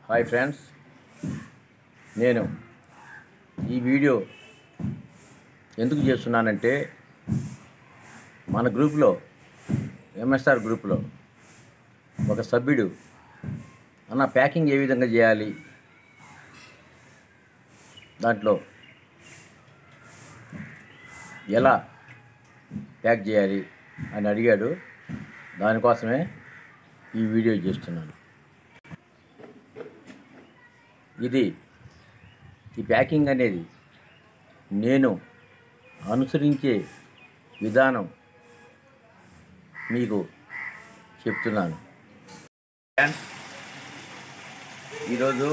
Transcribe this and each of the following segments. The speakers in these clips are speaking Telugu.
హాయ్ ఫ్రెండ్స్ నేను ఈ వీడియో ఎందుకు చేస్తున్నానంటే మన గ్రూప్లో ఎంఎస్ఆర్ గ్రూప్లో ఒక సభ్యుడు అన్న ప్యాకింగ్ ఏ విధంగా చేయాలి దాంట్లో ఎలా ప్యాక్ చేయాలి అని అడిగాడు దానికోసమే ఈ వీడియో చేస్తున్నాను ఇది ఈ ప్యాకింగ్ అనేది నేను అనుసరించే విధానం మీకు చెప్తున్నాను ఈరోజు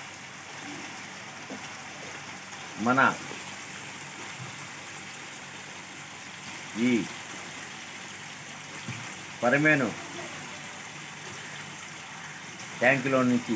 మన ఈ పరమేను ట్యాంకులో నుంచి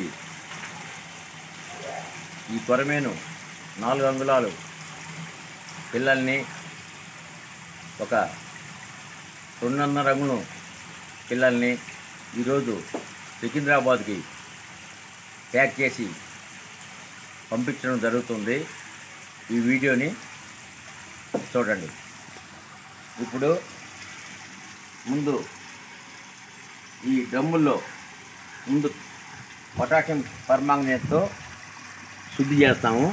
ఈ కొరమేను నాలుగు అంగుళాలు పిల్లల్ని ఒక రెండున్నర రంగును పిల్లల్ని ఈరోజు సికింద్రాబాద్కి ప్యాక్ చేసి పంపించడం జరుగుతుంది ఈ వీడియోని చూడండి ఇప్పుడు ముందు ఈ డ్రమ్ముల్లో ముందు పొటాషియం పర్మాంగనేట్తో శుద్ధి చేస్తాము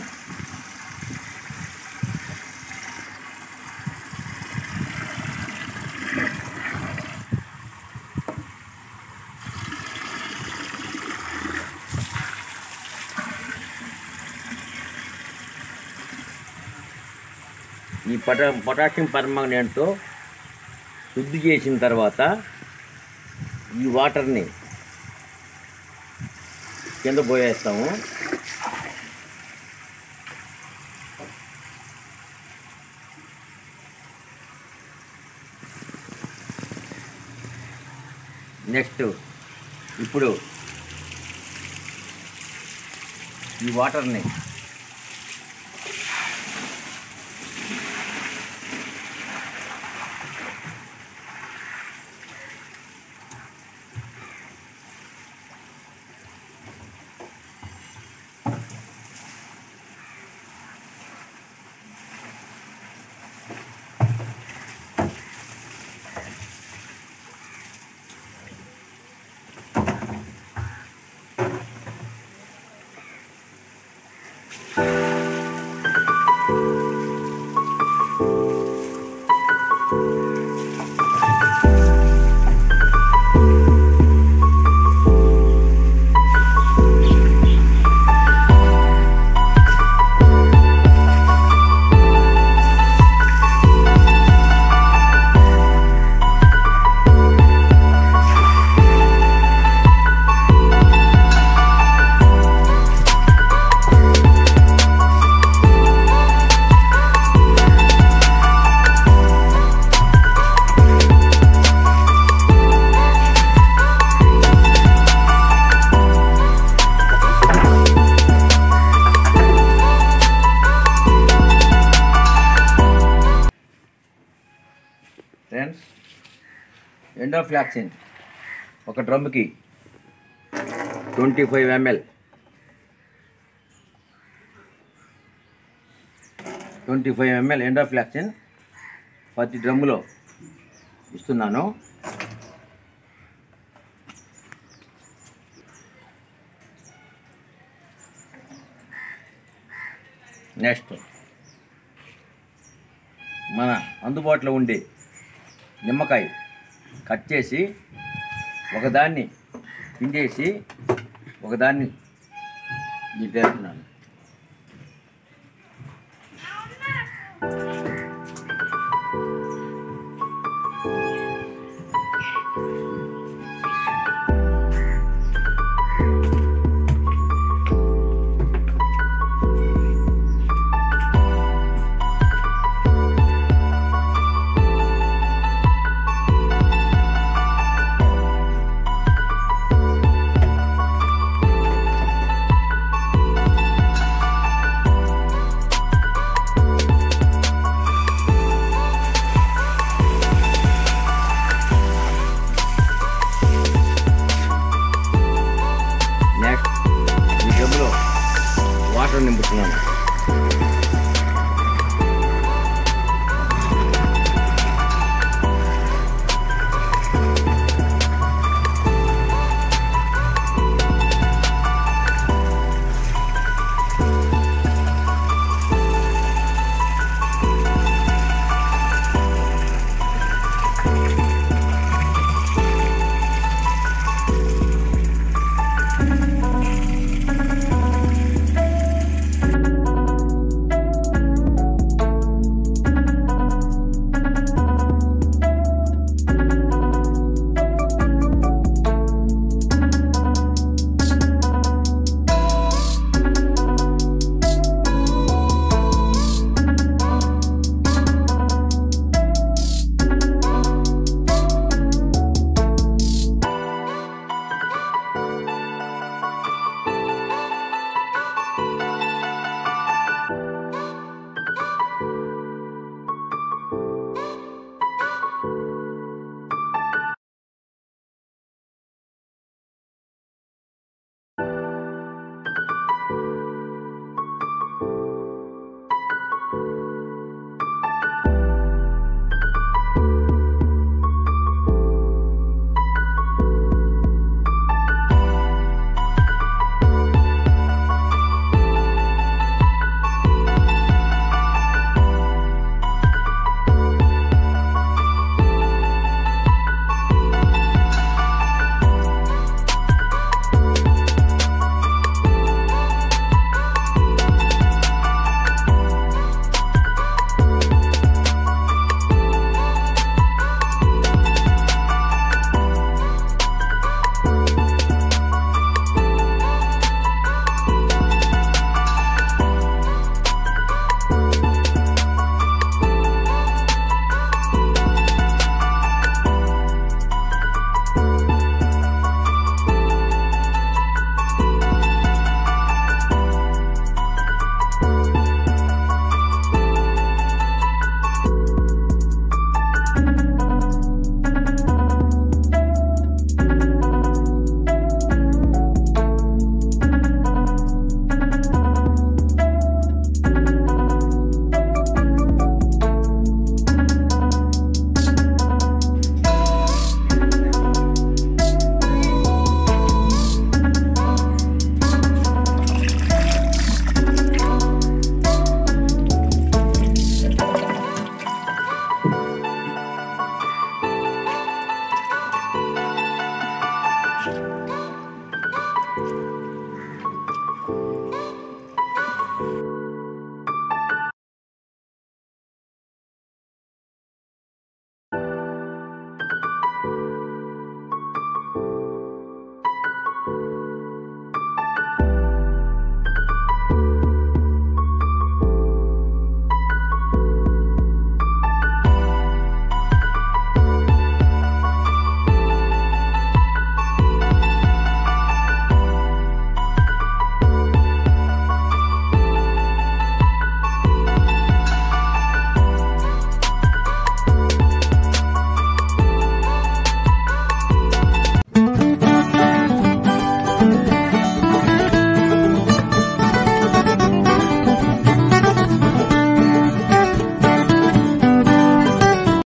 ఈ పొట పొటాషియం పర్మాంగనేట్తో శుద్ధి చేసిన తర్వాత ఈ వాటర్ని కింద పోయేస్తాము నెక్స్ట్ ఇప్పుడు ఈ వాటర్ని ఫ్రెండ్స్ ఎండోఫ్లాక్సిన్ ఒక డ్రమ్కి twenty five ML twenty five ML ఎండోఫ్లాక్సిన్ ప్రతి డ్రమ్ములో ఇస్తున్నాను నెక్స్ట్ మన అందుబాటులో ఉండే నిమ్మకాయ కట్ చేసి ఒకదాన్ని పిండేసి ఒకదాన్ని దిద్దేస్తున్నాను వాటర్ నింపుతున్నాను